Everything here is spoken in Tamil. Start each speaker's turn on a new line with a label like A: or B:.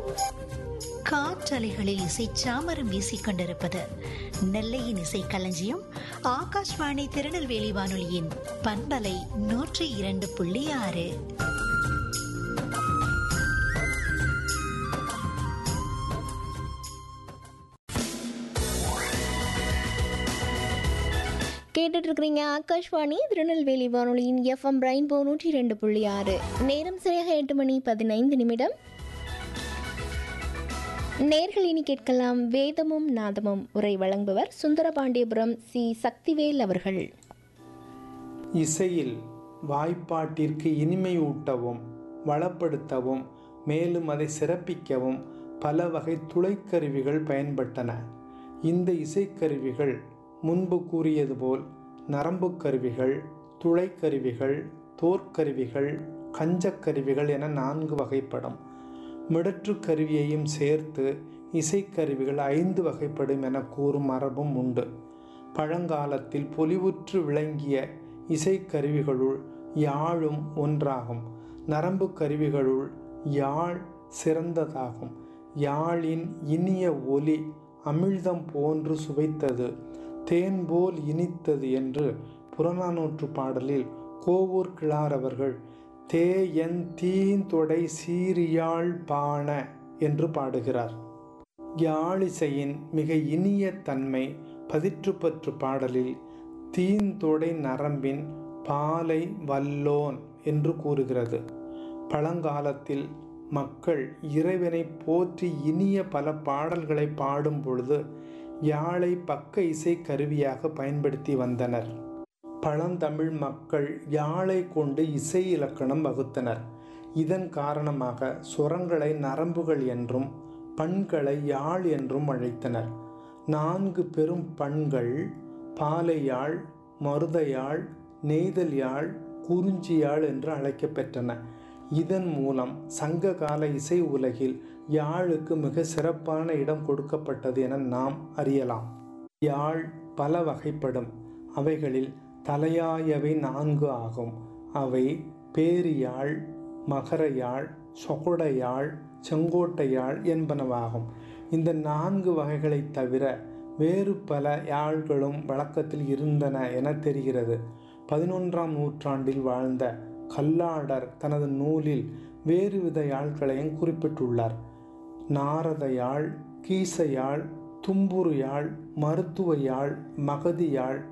A: காற்றலைகளில் இசை சாமரம் வீசிக் கொண்டிருப்பது நெல்லையின் இசை களஞ்சியம் ஆகாஷ்வாணி திருநெல்வேலி வானொலியின் பண்பலை நூற்றி இரண்டு புள்ளி ஆறு
B: கேட்டுட்டு இருக்கிறீங்க ஆகாஷ்வாணி திருநெல்வேலி வானொலியின் எஃப்எம் ரெயின்போ நூற்றி ரெண்டு புள்ளி ஆறு நேரம் சரியாக எட்டு மணி பதினைந்து நிமிடம் நேர்கள் இனி கேட்கலாம் வேதமும் நாதமும் உரை வழங்குபவர் சுந்தரபாண்டியபுரம் சி சக்திவேல் அவர்கள்
C: இசையில் வாய்ப்பாட்டிற்கு இனிமையூட்டவும் வளப்படுத்தவும் மேலும் அதை சிறப்பிக்கவும் பல வகை துளைக்கருவிகள் பயன்பட்டன இந்த இசைக்கருவிகள் முன்பு கூறியது போல் நரம்புக் கருவிகள் துளைக்கருவிகள் தோற்கருவிகள் கஞ்சக்கருவிகள் என நான்கு வகைப்படும் மிடற்று கருவியையும் சேர்த்து இசைக்கருவிகள் ஐந்து வகைப்படும் என கூறும் மரபும் உண்டு பழங்காலத்தில் பொலிவுற்று விளங்கிய இசைக்கருவிகளுள் யாழும் ஒன்றாகும் நரம்பு கருவிகளுள் யாழ் சிறந்ததாகும் யாழின் இனிய ஒலி அமிழ்தம் போன்று சுவைத்தது தேன் போல் இனித்தது என்று புறநானூற்று பாடலில் கோவூர் கிழார் அவர்கள் தேயன் தீந்தொடை சீரியாழ் பாண என்று பாடுகிறார் யாழிசையின் மிக இனிய தன்மை பதிற்றுப்பற்று பாடலில் தீந்தொடை நரம்பின் பாலை வல்லோன் என்று கூறுகிறது பழங்காலத்தில் மக்கள் இறைவனை போற்றி இனிய பல பாடல்களை பாடும் பொழுது யாழை பக்க இசை கருவியாக பயன்படுத்தி வந்தனர் பழந்தமிழ் மக்கள் யாழை கொண்டு இசை இலக்கணம் வகுத்தனர் இதன் காரணமாக சுரங்களை நரம்புகள் என்றும் பண்களை யாழ் என்றும் அழைத்தனர் நான்கு பெரும் பண்கள் பாலையாழ் மருதையாழ் நெய்தல் யாழ் குறிஞ்சியாழ் என்று அழைக்கப்பெற்றன இதன் மூலம் சங்க கால இசை உலகில் யாழுக்கு மிக சிறப்பான இடம் கொடுக்கப்பட்டது என நாம் அறியலாம் யாழ் பல வகைப்படும் அவைகளில் தலையாயவை நான்கு ஆகும் அவை பேரியாழ் மகரையாழ் சொகடையாழ் செங்கோட்டையாழ் என்பனவாகும் இந்த நான்கு வகைகளைத் தவிர வேறு பல யாழ்களும் வழக்கத்தில் இருந்தன என தெரிகிறது பதினொன்றாம் நூற்றாண்டில் வாழ்ந்த கல்லாடர் தனது நூலில் வேறுவித யாழ்களையும் குறிப்பிட்டுள்ளார் நாரத யாழ் கீச யாழ் தும்புரு யாழ் மருத்துவ யாழ் மகதி யாழ்